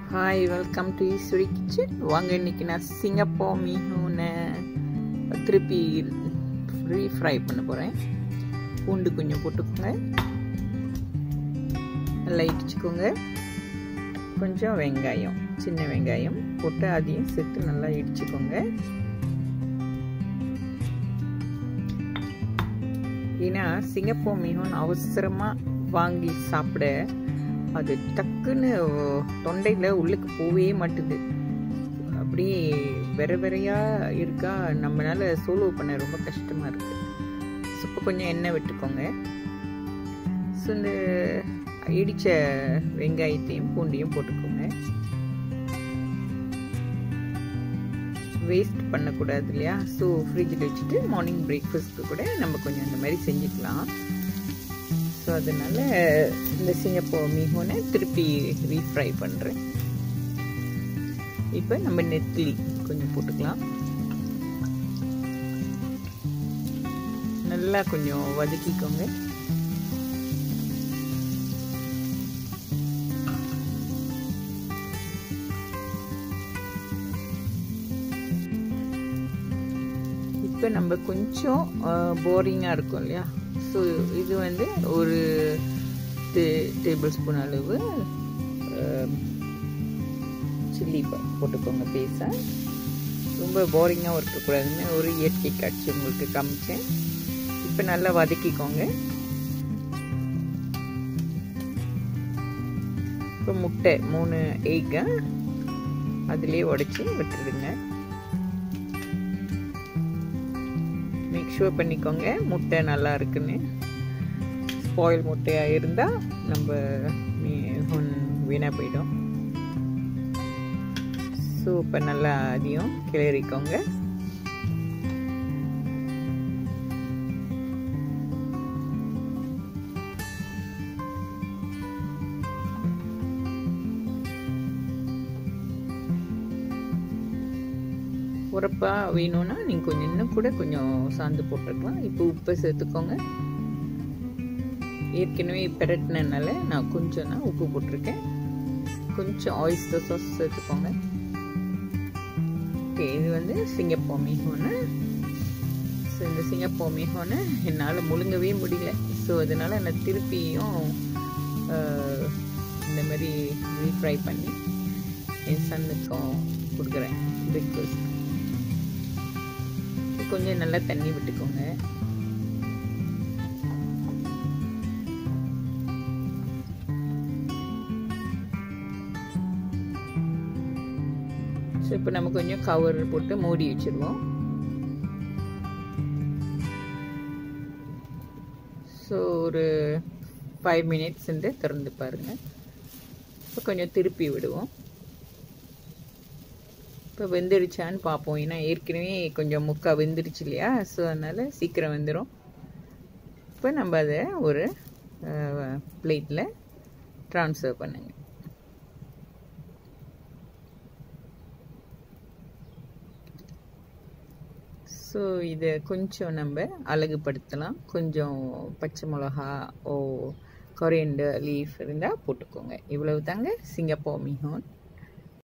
hi welcome to Eswari kitchen வாங்க இன்னைக்கு நான் சிங்கப்பூர் மீனூனை திருப்பி ஃப்ரீ ஃப்ரை பண்ண போகிறேன் பூண்டு கொஞ்சம் போட்டுக்கோங்க நல்லா இடிச்சுக்கோங்க கொஞ்சம் வெங்காயம் சின்ன வெங்காயம் போட்டு அதையும் சேர்த்து நல்லா இடிச்சுக்கோங்க ஏன்னா சிங்கப்பூர் மீன் அவசரமாக வாங்கி சாப்பிட அது டக்குன்னு தொண்டையில் உள்ளுக்கு போவே மாட்டுது அப்படியே வெற வெறையாக இருக்கா நம்மளால சோலோ பண்ண ரொம்ப கஷ்டமாக இருக்குது ஸோ இப்போ கொஞ்சம் எண்ணெய் விட்டுக்கோங்க ஸோ இந்த இடித்த வெங்காயத்தையும் பூண்டையும் போட்டுக்கோங்க வேஸ்ட் பண்ணக்கூடாது இல்லையா ஸோ ஃப்ரிட்ஜில் வச்சுட்டு மார்னிங் பிரேக்ஃபாஸ்ட்டு கூட நம்ம கொஞ்சம் அந்த மாதிரி செஞ்சுக்கலாம் ஸோ அதனால் இந்த சிங்கப்பூர் மீகோனை திருப்பி ரீஃப்ரை பண்ணுறேன் இப்போ நம்ம நெத்திலி கொஞ்சம் போட்டுக்கலாம் நல்லா கொஞ்சம் வதக்கிக்கோங்க இப்போ நம்ம கொஞ்சம் போரிங்காக இருக்கும் இல்லையா ஸோ இது வந்து ஒரு டேபிள் ஸ்பூன் அளவு சில்லி போட்டுக்கோங்க பேச ரொம்ப போரிங்காகவும் இருக்கக்கூடாதுன்னு ஒரு இயற்கை காட்சி உங்களுக்கு காமிச்சேன் இப்போ நல்லா வதக்கிக்கோங்க இப்போ முட்டை மூணு எக்கை அதிலே உடச்சி விட்டுருங்க மேக் ஷூர் பண்ணிக்கோங்க முட்டை நல்லா இருக்குன்னு ஸ்பாயில் முட்டையாக இருந்தால் நம்ம வீணாக போயிடும் ஸோ இப்போ நல்லா அதையும் கிளறிக்கோங்க உரப்பாக வேணும்னா நீங்கள் கொஞ்சம் இன்னும் கூட கொஞ்சம் சாந்து போட்டுருக்கலாம் இப்போ உப்பை சேர்த்துக்கோங்க ஏற்கனவே பெரட்டினால நான் கொஞ்சம் தான் உப்பு போட்டிருக்கேன் கொஞ்சம் ஆயிஸ்டர் சாஸ் சேர்த்துக்கோங்க ஓகே இது வந்து சிங்கப்பூர் மீகோன்னு ஸோ இந்த சிங்கப்பூர் மீகோன்னு என்னால் முழுங்கவே முடியல ஸோ அதனால் நான் திருப்பியும் இந்த மாதிரி ரீஃப்ரை பண்ணி என் சன்னுக்கும் கொடுக்குறேன் பிரேக்ஃபாஸ்ட் கொஞ்சம் நல்லா தண்ணி விட்டுக்கோங்க ஸோ இப்போ நம்ம கொஞ்சம் கவர் போட்டு மூடி வச்சுருவோம் ஸோ ஒரு ஃபைவ் மினிட்ஸ் வந்து திறந்து பாருங்கள் இப்போ கொஞ்சம் திருப்பி விடுவோம் இப்போ வெந்துடுச்சான்னு பார்ப்போம் ஏன்னா ஏற்கனவே கொஞ்சம் முக்கா வெந்துடுச்சு இல்லையா ஸோ அதனால் சீக்கிரம் வெந்துடும் இப்போ நம்ம அதை ஒரு பிளேட்டில் ட்ரான்ஸ்ஃபர் பண்ணுங்க ஸோ இதை கொஞ்சம் நம்ம அழகுபடுத்தலாம் கொஞ்சம் பச்சை மிளகா ஓ கொரியண்டர் லீஃப் இருந்தால் போட்டுக்கோங்க இவ்வளவு தாங்க சிங்கப்பூர் மிஹோன்